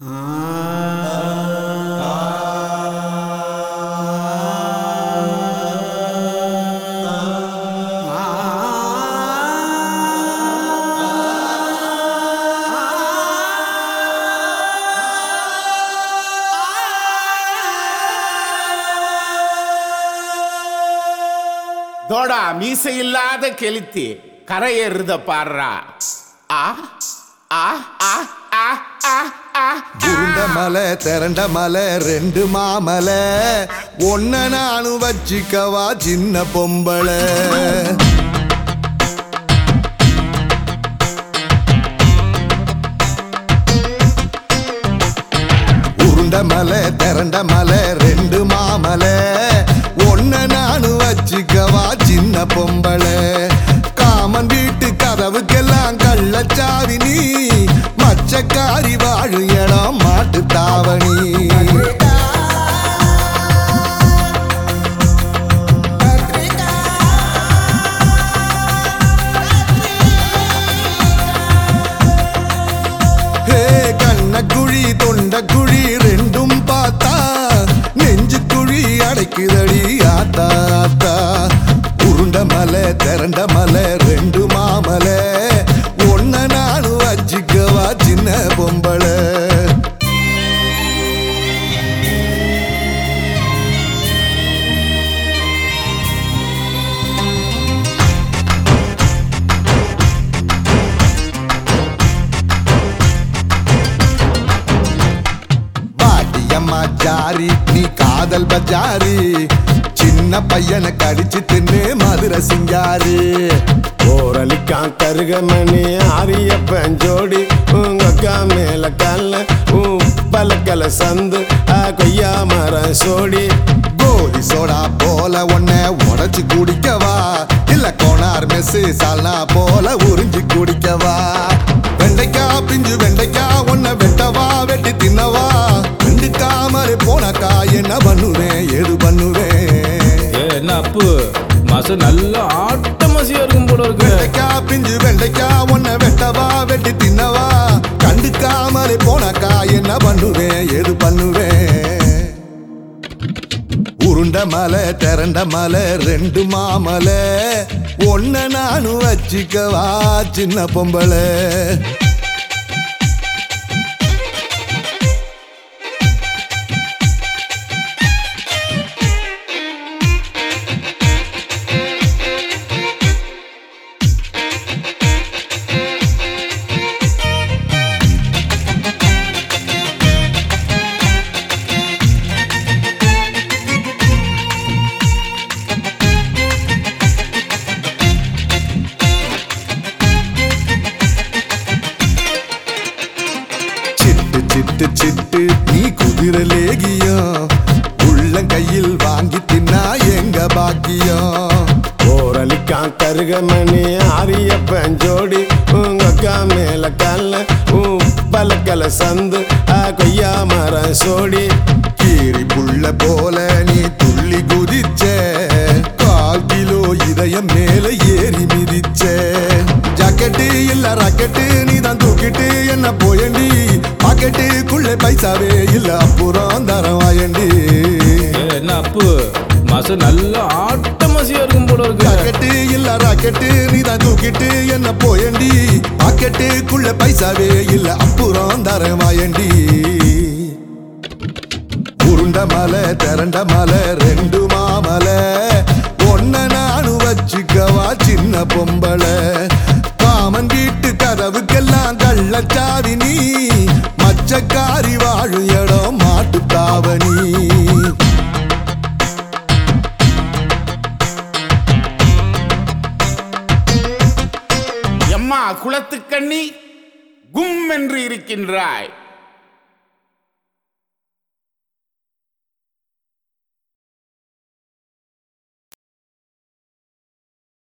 தோடா மீசை இல்லாத கெளுத்தி கரையேறுத பாடுறா ஆ ஆ ஆ ஆ ஆ ஆ உருண்ட மலை திரண்ட மலை ரெண்டு மாமலை ஒன்ன நானும் வச்சிக்கவா சின்ன பொம்பளை உருண்ட மலை திரண்ட மலை ரெண்டு மாமலை ஒன்ன நானும் வச்சிக்கவா சின்ன பொம்பளை காமன் வீட்டு கதவுக்கெல்லாம் கள்ளச்சாவி நீ மச்சக்காரி வாழும் இடம் மாட்டு தாவணி ஹே கண்ணக்குழி தொண்டக்குழி ரெண்டும் பார்த்தா நெஞ்சு குழி அடைக்குதடி ஆத்தா ஆத்தா உருண்ட மலை திரண்ட மலை ரெண்டு மாமலை ஒன்ன நானும் வச்சிக்கவா சின்ன பொம்பளை பாட்டியம்மா ஜாரி நீ காதல் பஜாரி சின்ன பையனை கடிச்சு தின்னு மதுரை சிங்காரி ஓரலிக்கான் கருகமணி ஆரியப்பன் ஜோடி உங்க அக்கா மேல கல்ல உன் பலக்கல சந்து ஆ கொய்யா மரம் சோடி கோலி சோடா போல உன்னை உடைச்சு குடிக்கவா இல்ல கோனார் மெஸ்ஸு சால்னா போல உறிஞ்சு குடிக்கவா வெண்டைக்கா பிஞ்சு வெண்டைக்கா உன்னை வெட்டவா வெட்டி தின்னவா கண்டுக்காமலே போனாக்கா என்ன பண்ணுவேன் எது பண்ணுவேன் ஏ, என்ன அப்பு மாசம் நல்ல ஆட்ட மசியா இருக்கும் போல இருக்கு வெண்டைக்கா பிஞ்சு வெண்டைக்கா உன்னை வெட்டவா வெட்டி தின்னவா கண்டுக்காமலே போனாக்கா என்ன பண்ணுவேன் எது பண்ணுவேன் உருண்ட மலை திரண்ட மலை ரெண்டு மாமலை ஒன்ன நானும் வச்சிக்கவா சின்ன பொம்பளை சிட்டு சிட்டு சிட்டு நீ குதிரலேகியம் உள்ளங்கையில் வாங்கி தின்னா எங்க பாக்கியம் ஓரலிக்கான் கருகமணி ஆரியப்பன் ஜோடி உங்க அக்கா மேல கல்ல உன் பலக்கல சந்து ஆ கொய்யா மரம் சோடி கீரி புள்ள போல நீ துள்ளி குதிச்ச கால் கிலோ இதயம் மேல ஏறி மிதிச்ச ஜாக்கெட்டு இல்ல ராக்கெட்டு நீ தான் தூக்கிட்டு என்ன போயண்டி பாக்கெட்டுக்குள்ள பைசாவே இல்ல அப்புறம் தரம் வாயண்டி ஏ, என்ன அப்பு மாசம் நல்ல ஆட்ட மசியா இருக்கும் போல இருக்கு ஜாக்கெட்டு இல்ல ராக்கெட்டு நீ தான் தூக்கிட்டு என்ன போயண்டி பாக்கெட்டுக்குள்ள பைசாவே இல்ல அப்புறம் தரம் வாயண்டி உருண்ட மலை திரண்ட மலை ரெண்டு மாமலை ஒன்ன நானும் வச்சுக்கவா சின்ன பொம்பளை காமன் வீட்டு கதவுக்கெல்லாம் கள்ளச்சாவி நீ மச்சக்காரி வாழும் இடம் மாட்டு தாவணி எம்மா குளத்துக்கண்ணி கும் என்று இருக்கின்றாய்